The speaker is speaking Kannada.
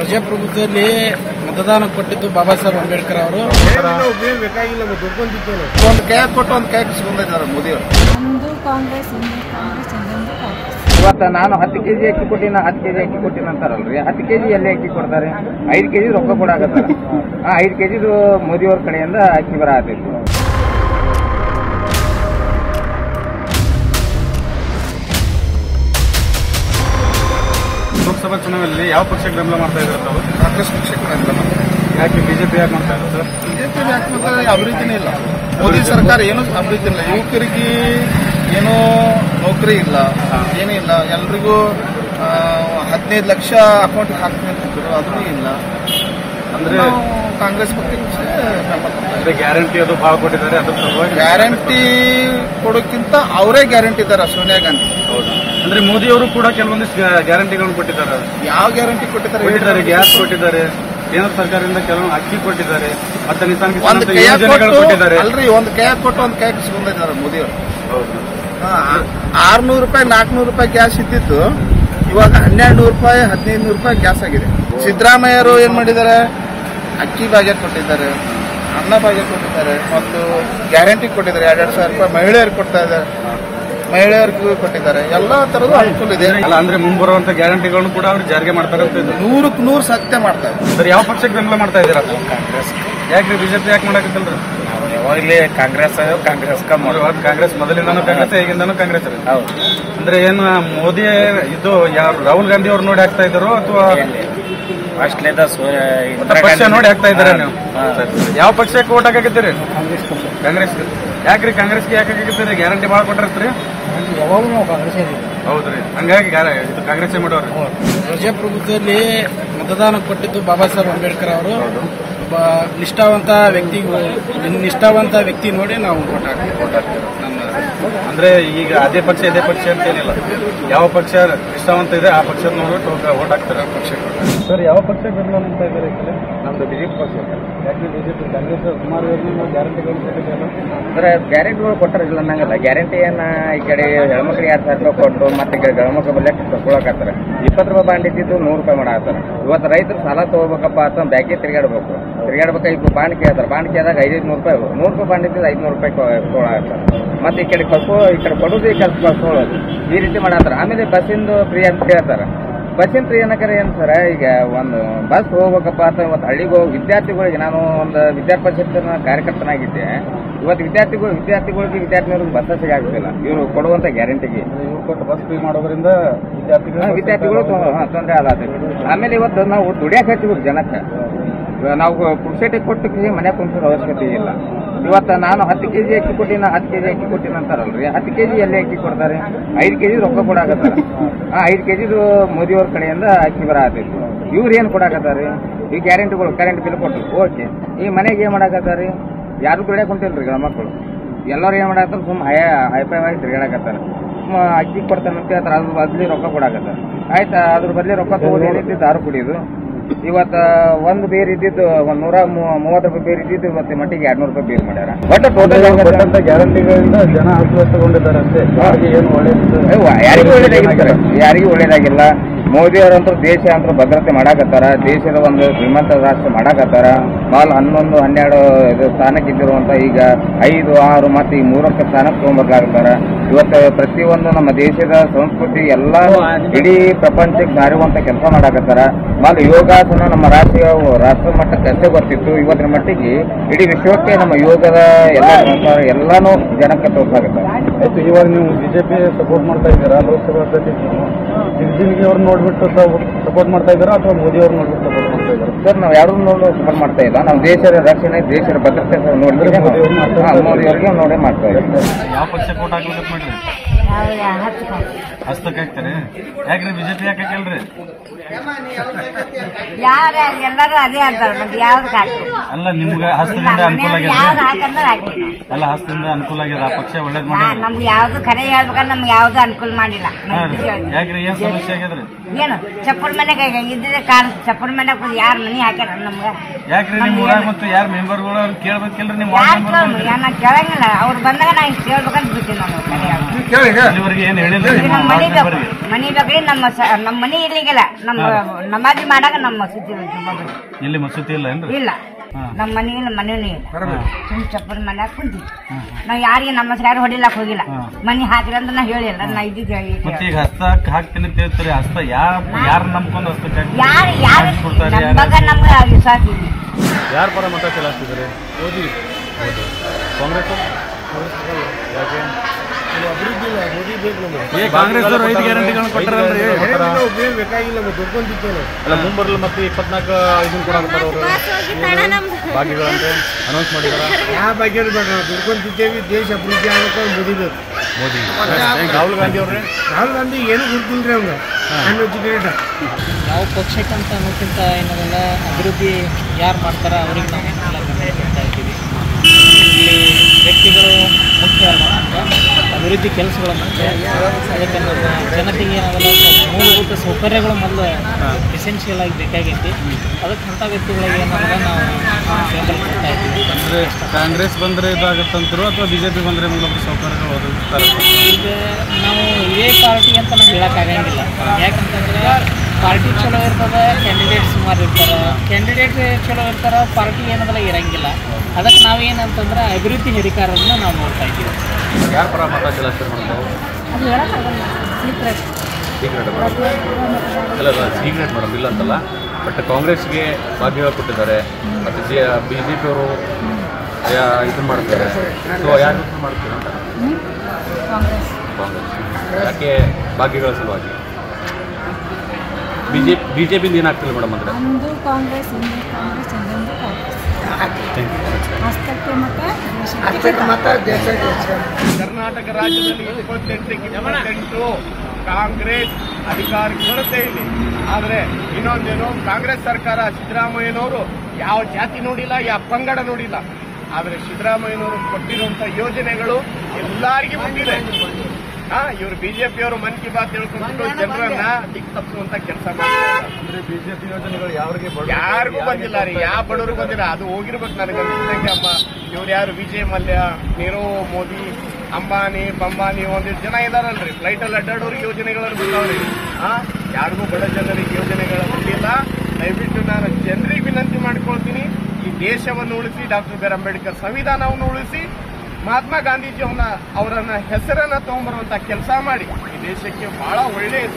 ಪ್ರಜಾಪ್ರಭುತ್ವದಲ್ಲಿ ಮತದಾನ ಕೊಟ್ಟಿದ್ದು ಬಾಬಾ ಸಾಹೇಬ್ ಅಂಬೇಡ್ಕರ್ ಅವರು ಒಂದು ಕೈ ಕೊಟ್ಟು ಒಂದು ಕೈ ಬಂದಿದ್ದಾರೆ ಮೋದಿ ಅವರು ಒಂದು ಕಾಂಗ್ರೆಸ್ ಒಂದು ಕಾಂಗ್ರೆಸ್ ಇನ್ನೊಂದು ಕಾಂಗ್ರೆಸ್ ಇವತ್ತ ನಾನು ಹತ್ತು ಕೆಜಿ ಅಕ್ಕಿ ಕೊಟ್ಟಿನ ಹತ್ತು ಕೆಜಿ ಅಕ್ಕಿ ಕೊಟ್ಟಿನ ಅಂತಾರಲ್ರಿ ಹತ್ತು ಕೆಜಿ ಎಲ್ಲಿ ಅಕ್ಕಿ ಕೊಡ್ತಾರೆ ಐದು ಕೆಜಿ ರೊಕ್ಕ ಕೊಡಾಕತ್ತಾರ ಆ ಐದು ಕೆಜಿದು ಮೋದಿಯವ್ರ ಕಡೆಯಿಂದ ಅಕ್ಕಿ ಬರ ಆತೈತಿ ಲೋಕಸಭಾ ಚುನಾವಣೆಯಲ್ಲಿ ಯಾವ ಪಕ್ಷಕ್ಕೆ ಬೆಂಬಲ ಮಾಡ್ತಾ ಇದ್ದಾರೆ ತಾವು ಕಾಂಗ್ರೆಸ್ ಪಕ್ಷಕ್ಕೆ ಬೆಂಬಲ. ಯಾಕೆ ಬಿಜೆಪಿ ಯಾಕೆ ಮಾಡ್ತಾ ಇದ್ದಾರೆ ಸರ್ ಬಿಜೆಪಿ ಯಾಕೆ ಅಭಿವೃದ್ಧಿನೇ ಇಲ್ಲ ಮೋದಿ ಸರ್ಕಾರ ಏನು ಅಭಿವೃದ್ಧಿ ಇಲ್ಲ ಯುವಕರಿಗೆ ಏನೂ ನೌಕರಿ ಇಲ್ಲ ಏನೂ ಇಲ್ಲ ಎಲ್ರಿಗೂ ಹದಿನೈದು ಲಕ್ಷ ಅಕೌಂಟ್ಗೆ ಹಾಕ್ತೀನಿ ಅಂತಿದ್ರು ಅದೂ ಇಲ್ಲ ಅಂದ್ರೆ ನಾವು ಕಾಂಗ್ರೆಸ್ ಪಕ್ಷಕ್ಕೆ ಬೆಂಬಲ ಅಂದ್ರೆ ಗ್ಯಾರಂಟಿ ಅದು ಭಾಳ ಕೊಟ್ಟಿದ್ದಾರೆ ಅದ್ರ ಸಲುವಾಗಿ ಗ್ಯಾರಂಟಿ ಕೊಡೋಕ್ಕಿಂತ ಅವರೇ ಗ್ಯಾರಂಟಿ ಇದ್ದಾರೆ ಸೋನಿಯಾ ಗಾಂಧಿ ಹೌದು ಅಂದ್ರೆ ಮೋದಿ ಅವರು ಕೂಡ ಕೆಲವೊಂದಿಷ್ಟು ಗ್ಯಾರಂಟಿಗಳನ್ನು ಕೊಟ್ಟಿದ್ದಾರೆ ಯಾವ ಗ್ಯಾರಂಟಿ ಕೊಟ್ಟಿದ್ದಾರೆ ಕೊಟ್ಟಿದ್ದಾರೆ ಗ್ಯಾಸ್ ಕೊಟ್ಟಿದ್ದಾರೆ ಕೇಂದ್ರ ಸರ್ಕಾರದಿಂದ ಕೆಲವು ಅಕ್ಕಿ ಕೊಟ್ಟಿದ್ದಾರೆ ಮತ್ತೆ ನಿಸಾನ್ ಕಿಸಾನ್ ಒಂದು ಅಂತ ಕೈ ಯೋಜನೆಗಳು ಕೊಟ್ಟು ಕೊಟ್ಟಿದ್ದಾರೆ ಅಲ್ರಿ ಒಂದು ಕೈ ಕೊಟ್ಟು ಒಂದು ಕೈ ಬಂದಿದ್ದಾರೆ ಮೋದಿ ಅವರು ಹೌದು ಆರ್ನೂರು ರೂಪಾಯಿ ನಾಲ್ಕನೂರು ರೂಪಾಯಿ ಗ್ಯಾಸ್ ಇದ್ದಿತ್ತು ಇವಾಗ ಹನ್ನೆರಡು ನೂರು ರೂಪಾಯಿ ಹದಿನೈದು ನೂರು ರೂಪಾಯಿ ಗ್ಯಾಸ್ ಆಗಿದೆ ಸಿದ್ದರಾಮಯ್ಯರು ಏನ್ ಮಾಡಿದ್ದಾರೆ ಅಕ್ಕಿ ಬಾಗೆ ಕೊಟ್ಟಿದ್ದಾರೆ ಅನ್ನ ಬಾಗೆ ಕೊಟ್ಟಿದ್ದಾರೆ ಮತ್ತು ಗ್ಯಾರಂಟಿ ಕೊಟ್ಟಿದ್ದಾರೆ ಎರಡೆರಡು ಸಾವಿರ ರೂಪಾಯಿ ಮಹಿಳೆಯರಿಗೆ ಕೊಡ್ತಾ ಇದ್ದಾರೆ ಮಹಿಳೆಯರಿಗೂ ಕೊಟ್ಟಿದ್ದಾರೆ ಎಲ್ಲಾ ತರದ್ದು ಅನುಕೂಲ ಇದೆ ಅಲ್ಲ ಅಂದ್ರೆ ಮುಂಬರುವಂತ ಗ್ಯಾರಂಟಿಗಳನ್ನು ಕೂಡ ಅವ್ರು ಜಾರಿಗೆ ಮಾಡ್ತಾರೆ ಅಂತ ಇದೆ ನೂರಕ್ಕೆ ನೂರು ಸತ್ಯ ಮಾಡ್ತಾ ಇದ್ದಾರೆ ಸರ್ ಯಾವ ಪಕ್ಷಕ್ಕೆ ಬೆಂಬಲ ಮಾಡ್ತಾ ಇದ್ದೀರಾ ಕಾಂಗ್ರೆಸ್ ಯಾಕೆ ಬಿಜೆಪಿ ಯಾಕೆ ಮಾಡಕತ್ತಲ್ರಿ ಯಾವಾಗಲೇ ಕಾಂಗ್ರೆಸ್ ಕಾಂಗ್ರೆಸ್ ಇವಾಗ ಕಾಂಗ್ರೆಸ್ ಮೊದಲಿಂದಾನು ಕಾಂಗ್ರೆಸ್ ಈಗಿಂದಾನು ಕಾಂಗ್ರೆಸ್ ರೀ ಅಂದ್ರೆ ಏನು ಮೋದಿ ಇದು ಯಾರು ರಾಹುಲ್ ಗಾಂಧಿ ಅವ್ರು ನೋಡಿ ಹಾಕ್ತಾ ಇದ್ದಾರೋ ಅಥವಾ ಫಸ್ಟ್ಲೇದ ಮತ್ತೆ ಪಕ್ಷ ನೋಡಿ ಹಾಕ್ತಾ ಇದ್ದಾರೆ ನೀವು ಯಾವ ಪಕ್ಷಕ್ಕೆ ಓಟ್ ಹಾಕಕತ್ತೀರಿ ಕಾಂಗ್ರೆಸ್ ಯಾಕ್ರಿ ಕಾಂಗ್ರೆಸ್ಗೆ ಯಾಕೆ ಹಾಕಕತ್ತೀರಿ ಗ್ಯಾರಂಟಿ ಭಾಳ ಕೊಟ್ಟಿರ್ತೀರಿ ಯಾವಾಗೂ ನಾವು ಕಾಂಗ್ರೆಸ್ ಹೌದ್ರಿ ಹಂಗಾಗಿ ಗ್ಯಾರ- ಇದು ಕಾಂಗ್ರೆಸ್ ಮಾಡೋರಿ ಪ್ರಜಾಪ್ರಭುತ್ವದಲ್ಲಿ ಮತದಾನ ಕೊಟ್ಟಿದ್ದು ಬಾಬಾ ಸಾಹೇಬ್ ಅಂಬೇಡ್ಕರ್ ಅವರು ಒಬ್ಬ ನಿಷ್ಠಾವಂತ ವ್ಯಕ್ತಿ ನಿಷ್ಠಾವಂತ ವ್ಯಕ್ತಿ ನೋಡಿ ನಾವು vote ಹಾಕ್ತೀವಿ vote ಹಾಕ್ತೀವಿ ನಮ್ಮ ಅಂದ್ರೆ ಈಗ ಅದೇ ಪಕ್ಷ ಇದೇ ಪಕ್ಷ ಅಂತ ಏನಿಲ್ಲ ಯಾವ ಪಕ್ಷ ನಿಷ್ಠಾವಂತ ಇದೆ ಆ ಪಕ್ಷದ ನೋಡ್ಬಿಟ್ಟು ಓಟ್ ಹಾಕ್ತಾರೆ ಆ ಪಕ್ಷ ಸರ್ ಯಾವ ಪಕ್ಷ ಬೆಂಬಲ ಅಂತ ಇದ್ದಾರೆ ನಮ್ದು ಬಿಜೆಪಿ ಪಕ್ಷ ಯಾಕೆ ಬಿಜೆಪಿ ಕಾಂಗ್ರೆಸ್ ಸುಮಾರು ಯೋಜನೆ ಗ್ಯಾರಂಟಿಗಳು ಕೊಟ್ಟಿದ್ದಾರೆ ಅಂದ್ರೆ ಗ್ಯಾರಂಟಿಗಳು ಕೊಟ್ಟರಿಲ್ಲ ಅನ್ನಂಗಲ್ಲ ಗ್ಯಾರಂಟಿ ಏನ ಈ ಕಡೆ ಹೆಣ್ಮಕ್ಳಿಗೆ ಎರಡ್ ಸಾವಿರ ರೂಪಾಯಿ ಕೊಟ್ಟು ಮತ್ತೆ ಈ ಕಡೆ ಗಂಡ್ಮಕ್ಳು ಬಲ್ಲೆ ತಗೊಳಕತ್ತಾರ ಇಪ್ಪತ್ತು ರೂಪಾಯಿ ಬಾಂಡ್ ಇದ್ದಿದ್ದು ನೂರು ರೂಪಾಯಿ ಮಾಡಾತಾರ ಇವತ್ತು ರೈತರು ಸಾಲ ತಗೋಬೇಕಪ್ಪ ಅಂತ ಬ್ಯಾಗ್ಗೆ ತಿರ್ಗಾಡ್ಬೇಕು ತಿರ್ಗಾಡ್ಬೇಕು ಈಗ ಬಾಂಡ್ ಕೇಳ್ತಾರೆ ಬಾಂಡ್ ಕೇಳಿದಾಗ ಐದೈದು ನೂರು ರೂಪಾಯಿ ನೂರು ರೂಪಾಯಿ ಬಾಂಡ್ ಇದ್ದಿದ್ದು ಐದ್ನೂರು ರೂಪಾಯಿ ತಗೊಳಕತ್ತಾರ ಮತ್ತೆ ಈ ಕಡೆ ಕಳ್ಕೊ ಈ ಕಡೆ ಕೊಡೋದು ಈ ಕಡೆ ಕಳ್ಕೊಳ್ಳೋದು ಈ ರೀತಿ ಮಾಡಾತಾರ ಆಮೇಲೆ ಬಸ್ಸಿಂದು ಫ್ರೀ ಅಂತ ಕೇಳ್ತಾರ ಬಸ್ಸಿನ ಫ್ರೀ ಅನ್ನಕರೆ ಏನ್ ಸರ್ ಈಗ ಒಂದು ಬಸ್ ಹೋಗ್ಬೇಕಪ್ಪ ಅಂತ ಇವತ್ತು ಹಳ್ಳಿಗೆ ಹೋಗಿ ವಿದ್ಯಾರ್ಥಿಗಳಿಗೆ ನಾನು ಒಂದು ವಿದ್ಯಾರ್ಥಿ ಪರಿಷತ್ತಿನ ಕಾರ್ಯಕರ್ತನಾಗಿದ್ದೆ ಇವತ್ತು ವಿದ್ಯಾರ್ಥಿಗಳು ವಿದ್ಯಾರ್ಥಿಗಳಿಗೆ ವಿದ್ಯಾರ್ಥಿಗಳಿಗೆ ಬಸ್ ಸಿಗಾಗ್ತಿಲ್ಲ ಇವರು ಕೊಡುವಂತ ಗ್ಯಾರಂಟಿಗೆ ಇವ್ರು ಕೊಟ್ಟು ಬಸ್ ಫ್ರೀ ಮಾಡೋದ್ರಿಂದ ವಿದ್ಯಾರ್ಥಿಗಳು ವಿದ್ಯಾರ್ಥಿಗಳು ತೊಂದರೆ ಆಗತ್ತೆ ಆಮೇಲೆ ಇವತ್ತು ನಾವು ದುಡಿಯಕ್ಕೆ ಹಚ್ಬೇಕು ಜನಕ್ಕೆ ಇವಾಗ ನಾವು ಪುಕ್ಸೆಟಿಗೆ ಕೊಟ್ಟು ಮನೆ ಕುಂತಿರೋ ಅವಶ್ಯಕತೆ ಇಲ್ಲ ಇವತ್ತು ನಾನು ಹತ್ತು ಕೆಜಿ ಅಕ್ಕಿ ಕೊಟ್ಟಿನ ಹತ್ತು ಕೆಜಿ ಅಕ್ಕಿ ಕೊಟ್ಟಿನ ಅಂತಾರಲ್ರಿ ಹತ್ತು ಕೆಜಿ ಎಲ್ಲಿ ಅಕ್ಕಿ ಕೊಡ್ತಾರೆ ಐದು ಕೆಜಿ ರೊಕ್ಕ ಕೊಡಾಕತ್ತಾರ ಆ ಐದು ಕೆಜಿದು ಮೋದಿಯವ್ರ ಕಡೆಯಿಂದ ಅಕ್ಕಿ ಬರ ಆತೈತಿ ಇವ್ರು ಏನು ಕೊಡಾಕತ್ತಾರ ಈ ಗ್ಯಾರಂಟಿಗಳು ಕರೆಂಟ್ ಬಿಲ್ ಕೊಟ್ಟು ಓಕೆ ಈ ಮನೆಗೆ ಏನ್ ಮಾಡಾಕತ್ತಾರ ಯಾರು ದುಡಿಯಕ್ಕೆ ಕುಂತಿಲ್ರಿ ಮಕ್ಕಳು ಎಲ್ಲರೂ ಏನ್ ಮಾಡಾಕತ್ತಾರ ಸುಮ್ಮ ಹೈ ಹೈಫೈ ಆಗಿ ತಿರ್ಗಾಡಕತ್ತಾರ ಸುಮ್ಮ ಅಕ್ಕಿ ಕೊಡ್ತಾನಂತ ಹೇಳ್ತಾರ ಅದ್ರ ಬದ್ಲಿ ರೊಕ್ಕ ಕೊಡಾಕತ್ತಾರ ಆಯ್ತಾ ಅದ್ರ ಬದ್ಲಿ ರೊಕ್ಕ ತಗೊಂಡು ಏನೈತಿ ದಾರು ಕುಡಿಯೋದು ಇವತ್ತ ಒಂದು ಬೇರ್ ಇದ್ದಿದ್ದು ಒಂದ್ ನೂರ ಮೂ- ಮೂವತ್ತು ರೂಪಾಯಿ ಬೇರ್ ಇದ್ದಿದ್ದು ಇವತ್ತು ಮಟ್ಟಿಗೆ ಎರಡ್ನೂರು ರೂಪಾಯಿ ಬೇರ್ ಮಾಡ್ಯಾರ ಒಟ್ಟು ಟೋಟಲ್ ಕೊಟ್ಟಂತ ಗ್ಯಾರಂಟಿಗಳಿಂದ ಜನ ಅಸ್ವಸ್ಥಗೊಂಡಿದ್ದಾರೆ ಅಷ್ಟೇ ಯಾರಿಗೆ ಏನು ಒಳ್ಳೇದು ಯಾರಿಗೂ ಒಳ್ಳೇದಾಗಿಲ್ಲ ಯಾರಿಗೂ ಒಳ್ಳೇದಾಗಿಲ್ಲ ಮೋದಿ ಅವರಂತೂ ದೇಶ ಅಂತೂ ಭದ್ರತೆ ಮಾಡಾಕತ್ತಾರ ದೇಶದ ಒಂದು ಶ್ರೀಮಂತ ರಾಷ್ಟ್ರ ಮಾಡಾಕತ್ತಾರ ಮಾಲ್ ಹನ್ನೊಂದು ಹನ್ನೆರಡು ಇದು ಸ್ಥಾನಕ್ಕೆ ಇದ್ದಿರುವಂತ ಈಗ ಐದು ಆರು ಮತ್ತೆ ಈ ಮೂರಕ್ಕೆ ಸ್ಥಾನಕ್ಕೆ ತಗೊಂಡ್ಬರ್ಲಾಗತ್ತಾರ ಇವತ್ತು ಪ್ರತಿಯೊಂದು ನಮ್ಮ ದೇಶದ ಸಂಸ್ಕೃತಿ ಎಲ್ಲ ಇಡೀ ಪ್ರಪಂಚಕ್ಕೆ ಸಾರುವಂತ ಕೆಲಸ ಮಾಡಾಕತ್ತಾರ ಮಾಲ್ ಯೋಗಾಸನ ನಮ್ಮ ರಾಷ್ಟ್ರೀಯ ರಾಷ್ಟ್ರ ಮಟ್ಟಕ್ಕೆ ಅಷ್ಟೇ ಗೊತ್ತಿತ್ತು ಇವತ್ತಿನ ಮಟ್ಟಿಗೆ ಇಡೀ ವಿಶ್ವಕ್ಕೆ ನಮ್ಮ ಯೋಗದ ಎಲ್ಲ ಸಂಸ್ಕಾರ ಎಲ್ಲಾನು ಜನಕ್ಕೆ ತೋರ್ಸಾಕತ್ತಾರ ಆಯ್ತು ಇವಾಗ ನೀವು ಬಿಜೆಪಿ ಸಪೋರ್ಟ್ ಮಾಡ್ತಾ ಇದ್ದೀರಾ ಲೋಕಸಭಾ ಅಭ್ಯರ್ಥಿ ಜಿರ್ಜಿನ್ಗಿ ಅವ್ರು ನೋಡ್ಬಿಟ್ಟು ಸಪೋರ್ಟ್ ಮಾಡ್ತಾ ಇದ್ದೀರಾ ಅಥವಾ ಮೋದಿ ಅವ್ರು ನೋಡ್ಬಿಟ್ಟು ಸಪೋರ್ಟ್ ಮಾಡ್ತಾ ಇದ್ದೀರಾ ಸರ್ ನಾವು ಯಾರು ನೋಡಿ ಸಪೋರ್ಟ್ ಮಾಡ್ತಾ ಇಲ್ಲ ನಾವು ದೇಶದ ರಕ್ಷಣೆ ದೇಶದ ಭದ್ರತೆ ನೋಡಿ ಮೋದಿ ಅವರಿಗೆ ನೋಡಿ ಮಾಡ್ತಾ ಇದ್ದೀವಿ ಯಾವ ಪಕ್ಷಕ್ಕೆ ಓಟ್ ಹಾಕ್ಬೇಕಂತ ಮಾಡ್ರಿ ಯಾವ್ದು ಹತ್ತು ಹಸ್ತಕ್ಕೆ ಹಾಕ್ತಾರೆ ಯಾಕ್ರಿ ಬಿಜೆಪಿ ಯಾಕೆ ಹಾಕಲ್ರಿ ಯಾರು ಎಲ್ಲರೂ ಅದೇ ಅಂತಾರೆ ಮತ್ತೆ ಯಾವ್ದು ಹಾಕ್ತೀವಿ ಅಲ್ಲ ನಿಮ್ಗೆ ಹಸ್ತದಿಂದ ಅನುಕೂಲ ಯಾವ್ದು ಆಗ್ಯದ ಹಾಕಂದ್ರೆ ಹಾಕ್ತೀವಿ ಅಲ್ಲ ಹಸ್ತದಿಂದ ಅನುಕೂಲ ಆಗ್ಯದ ಆ ಪಕ್ಷ ಒಳ್ಳೇದ್ ನಾ- ಮಾಡಿದ್ರಿ ನಮ್ಗೆ ಯಾವ್ದು ಖರೆ ಹೇಳ್ಬೇಕಂದ್ರೆ ನಮ್ಗೆ ಯಾವ್ದು ಅನುಕೂಲ ಮಾಡಿಲ್ಲ ಹಾ ನಮ್ಗೆ ರೀ. ಹೇಳ್ಬೇಕು. ಯಾಕ್ರಿ ಏನ್ ಸಮಸ್ಯೆ ಆಗ್ಯದ್ರಿ ಏನು ಚಪ್ಪಲ್ ಮನೆಗೆ ಇದ್ದಿದ್ರೆ ಕಾರ್ ಚಪ್ಪಲ್ ಮನೆಗೆ ಕೂತ್ ಯಾರು ಮನಿ ಹಾಕ್ಯಾರ ನಮ್ಗೆ ಯಾಕ್ರಿ ನಿಮ್ ಊರಾಗ ಮತ್ತು ಯಾರ ಮೆಂಬರ್ಗಳು ಕೇಳ್ಬೇಕಿಲ್ರಿ ನಿಮ್ ವಾರ್ಡ್ ಯಾರು ಮೆಂಬರ್ ನಾ ಕೇಳಂಗಿಲ್ಲ ಅವ್ರು ಬಂದಾಗ ನಾ ಹಿಂಗ್ ಕೇಳ್ಬೇಕಂತ ಬಿಡ್ತೀನಿ ನಾನು ಖರೆ ಹೇಳ್ಬೇಕು. ಕೇಳಿ ಇಲ್ಲಿವರೆಗೆ ಏನ್ ಹೇಳಿಲ್ರಿ ಈಗ ನಿಮ್ಮ ನಮ್ಮ ಮನಿ ವಾರ್ಡ್ ಬೇಕು ಮೆಂಬರ್ಗೆ ಮನಿ ಬೇಕ್ರಿ ನಮ್ಮ ಸ- ನಮ್ಮ ಮನಿ ಇರ್ಲಿಕ್ಕಿಲ್ಲ ನಮ್ಮ ನಮಾಜಿ ಮಾಡಾಕ ನಮ್ಮ ಮಸೂತಿ ಮೊದಲು ಇಲ್ಲಿ ಮಸೂತಿ ಇಲ್ಲ ಏನ್ರಿ ಇಲ್ಲ ಹಾ. ನಮ್ಮ ಮನೆ ಇಲ್ಲ ಮನೇನು ಇಲ್ಲ ಸುಮ್ ಚಪ್ಪಲ್ ಮನ್ಯಾಗ ಕುಂತಿ ನಾವ್ ಯಾರಿಗೆ ನಮ್ಮ ಹೆಸರು ಯಾರು ಹೊಡಿಲಾಕ್ ಹೋಗಿಲ್ಲ ಹಾ. ಮನಿ ಹಾಕ್ರಿ ಅಂತ ನಾ ಹೇಳಿಲ್ಲ ನಾ ಇದ್ದಿದ್ದು ಹೇಳಿ ಮತ್ತೆ ಈಗ ಹಸ್ತ ಹಾಕ್ತೀನಿ ಅಂತ ಹೇಳ್ತಾರೆ ಹಸ್ತ ಯಾರ ಯಾರ ನಂಬ್ಕೊಂಡು ಹಸ್ತಕ್ಕೆ ಹಾಕ್ತೀರಿ? ಯಾರು ಯಾರು ಯಾರ್ ಕೊಡ್ತಾರೆ, ನಮ್ಮ ಯಾರ್ ಮಗ ನಮ್ಗೆ ವಿಶ್ವಾಸ ಇಲ್ಲ ಯಾರ ಪರ ಮತ ಚಲಾಯಿಸ್ತಿದ್ದಾರೆ ಮೋದಿ ಕಾಂಗ್ರೆಸ್ ಯಾಕೆ ಏ ಕಾಂಗ್ರೆಸ್ ಅವರು ಐದು ಗ್ಯಾರಂಟಿಗಳನ್ನು ಕೊಟ್ಟಾರಲ್ರಿ ಅಲ್ಲ ಮುಂಬರಲು ಮತ್ತೆ ಇಪ್ಪತ್ನಾಲ್ಕು ಇದನ್ನ ಕೊಡಾಕತ್ತಾರ ಅವರು ಭಾಗ್ಯಗಳಂತೆ ಅನೌನ್ಸ್ ಮಾಡಿದಾರ ಯಾವ ಬಗ್ಗೆ ಬೇಡ ನಾವು ದುಡ್ಕೊಂತಿದ್ದೇವೆ ದೇಶ ಅಭಿವೃದ್ಧಿ ಆಗಕ್ಕೆ ಮುದಿಬೇಕು ಮೋದಿ ರಾಹುಲ್ ಗಾಂಧಿ ಅವ್ರೆ ರಾಹುಲ್ ಗಾಂಧಿ ಏನು ಗುರುತಿಲ್ರಿ ಅವಂಗ ಅನ್ಎಜುಕೇಟೆಡ್ ಯಾವ ಪಕ್ಷಕ್ಕಂತ ಅನ್ನೋಕ್ಕಿಂತ ಏನದಲ್ಲ ಅಭಿವೃದ್ಧಿ ಯಾರು ಮಾಡ್ತಾರ ಅವ್ರಿಗೆ ನಾವು ಎಲ್ಲ ಗಮನ ಕೊಡ್ತಾ ಇದ್ದೀವಿ ಇಲ್ಲಿ ವ್ಯಕ್ತಿಗಳು ಮುಖ್ಯ ಅಲ್ಲ ನಮ್ಗೆ. ಅಭಿವೃದ್ಧಿ ಕೆಲಸಗಳು ಮುಖ್ಯ ಅದಕ್ಕೆ ನಮ್ಮ ಜನತೆಗೆ ಏನಾಗಲ್ಲ ಸ್ವಲ್ಪ ಮೂಲಭೂತ ಸೌಕರ್ಯಗಳು ಮೊದಲು ಎಸೆನ್ಷಿಯಲ್ ಆಗಿ ಬೇಕಾಗೈತಿ ಅದಕ್ಕೆ ಅಂಥ ವ್ಯಕ್ತಿಗಳಿಗೆ ಏನಾಗಲ್ಲ ನಾವು ಬೆಂಬಲ ಕೊಡ್ತಾ ಇದ್ದೀವಿ ಅಂದ್ರೆ ಕಾಂಗ್ರೆಸ್ ಬಂದ್ರೆ ಇದಾಗತ್ತಂತಿರೋ ಅಥವಾ ಬಿಜೆಪಿ ಬಂದ್ರೆ ಮೂಲಭೂತ ಸೌಕರ್ಯಗಳು ಒದಗಿಸ್ತಾರೆ ಈಗ ನಾವು ಇದೇ ಪಾರ್ಟಿ ಅಂತ ನಾವು ಹೇಳೋಕ್ಕಾಗಂಗಿಲ್ಲ ಯಾಕಂತಂದ್ರೆ ಪಾರ್ಟಿ ಚಲೋ ಇರ್ತದೆ ಕ್ಯಾಂಡಿಡೇಟ್ ಸುಮಾರು ಇರ್ತಾರೆ ಕ್ಯಾಂಡಿಡೇಟ್ ಚಲೋ ಇರ್ತಾರೆ ಪಾರ್ಟಿ ಏನದಲ್ಲ ಇರಂಗಿಲ್ಲ ಅದಕ್ಕೆ ನಾವೇನಂತಂದ್ರೆ ಅಭಿವೃದ್ಧಿ ಅಧಿಕಾರವನ್ನು ನಾವು ನೋಡ್ತಾ ಇದ್ದೀವಿ ಯಾರ ಪರ ಮತ ಚಲಾಯಿಸ್ತಾರೆ ಮಾಡ್ತಾವು ಅದು ಹೇಳಕ್ಕಾಗಲ್ಲ ಸೀಕ್ರೆಟ್ ಸೀಕ್ರೆಟ್ ಅಲ್ಲ ಅಲ್ಲ ಸೀಕ್ರೆಟ್ ಮೇಡಮ್ ಇಲ್ಲ ಅಂತಲ್ಲ ಬಟ್ ಕಾಂಗ್ರೆಸ್ಗೆ ಭಾಗ್ಯಗಳು ಕೊಟ್ಟಿದ್ದಾರೆ ಮತ್ತು ಜೆ ಬಿ ಜೆ ಪಿಯವರು ಇದನ್ನು ಮಾಡ್ತಾರೆ ಸೊ ಯಾರು ಮಾಡ್ತೀರ ಅಂತ ಕಾಂಗ್ರೆಸ್ ಕಾಂಗ್ರೆಸ್ ಯಾಕೆ ಭಾಗ್ಯಗಳ ಸಲುವಾಗಿ ಬಿ ಜೆ ಬಿ ಜೆ ಪಿಯಿಂದ ಏನಾಗ್ತಿಲ್ಲ ಮೇಡಮ್ ಅಂದರೆ ಒಂದು ಕಾಂಗ್ರೆಸ್ ಒಂದು ಕಾಂಗ್ರೆಸ್ ಇನ್ನೊಂದು ಕಾಂಗ್ರೆಸ್ ಹಸ್ತಕ್ಕೆ ಮತ್ತು ದೇಶಕ್ಕೆ ಕರ್ನಾಟಕ ರಾಜ್ಯದಲ್ಲಿ ಇಪ್ಪತ್ತೆಂಟಕ್ಕೆ ಇಪ್ಪತ್ತೆಂಟು ಕಾಂಗ್ರೆಸ್ ಅಧಿಕಾರಕ್ಕೆ ಬರುತ್ತೆ ಇಲ್ಲಿ ಆದ್ರೆ ಇನ್ನೊಂದೇನು ಕಾಂಗ್ರೆಸ್ ಸರ್ಕಾರ ಸಿದ್ದರಾಮಯ್ಯನವರು ಯಾವ ಜಾತಿ ನೋಡಿಲ್ಲ ಯಾವ ಪಂಗಡ ನೋಡಿಲ್ಲ ಆದ್ರೆ ಸಿದ್ದರಾಮಯ್ಯನವರು ಕೊಟ್ಟಿರುವಂತ ಯೋಜನೆಗಳು ಎಲ್ಲರಿಗೂ ಬಂದಿದೆ ಹಾ ಇವರು ಬಿಜೆಪಿಯವರು ಮನ್ ಕಿ ಬಾತ್ ಹೇಳ್ಕೊಂಡು ಜನರನ್ನ ದಿಕ್ ತಪ್ಪಿಸುವಂತ ಕೆಲಸ ಮಾಡ್ತಾರೆ ಅಂದರೆ ಬಿ ಜೆ ಪಿ ಯೋಜನೆಗಳು ಯಾರಿಗೆ ಯಾರಿಗೂ ಬಂದಿಲ್ಲ ರೀ ಯಾವ ಬಡವ್ರಿಗೂ ಬಂದಿಲ್ಲ ಅದು ಹೋಗಿರ್ಬೇಕು ನನಗೆ ಅನ್ಸಿದಂಗೆ ಅಮ್ಮ ಇವ್ರು ಯಾರು ವಿಜಯ್ ಮಲ್ಯ ನೀರವ್ ಮೋದಿ ಅಂಬಾನಿ ಪಂಬಾನಿ ಒಂದಿಷ್ಟು ಜನ ಇದಾರಲ್ರಿ ಫ್ಲೈಟ್ ಅಲ್ಲಿ ಅಡ್ಡಾಡೋರಿಗೆ ಯೋಜನೆಗಳನ್ನು ಬಂದವ್ರಿ ಹಾ ಯಾರಿಗೂ ಬಡ ಜನರಿಗೆ ಯೋಜನೆಗಳು ಬಂದಿಲ್ಲ ದಯವಿಟ್ಟು ನಾನು ಜನರಿಗೆ ವಿನಂತಿ ಮಾಡ್ಕೊಳ್ತೀನಿ ಈ ದೇಶವನ್ನು ಉಳಿಸಿ ಡಾಕ್ಟರ್ ಬಿ ಆರ್ ಅಂಬೇಡ್ಕರ್ ಸಂವಿಧಾನವನ್ನು ಉಳಿಸಿ ಮಹಾತ್ಮ ಗಾಂಧೀಜಿ ಅವನ ಅವರನ್ನ ಹೆಸರನ್ನ ತಗೊಂಡ್ಬರುವಂತ ಕೆಲಸ ಮಾಡಿ ಈ ದೇಶಕ್ಕೆ ಬಹಳ ಒಳ್ಳೆಯ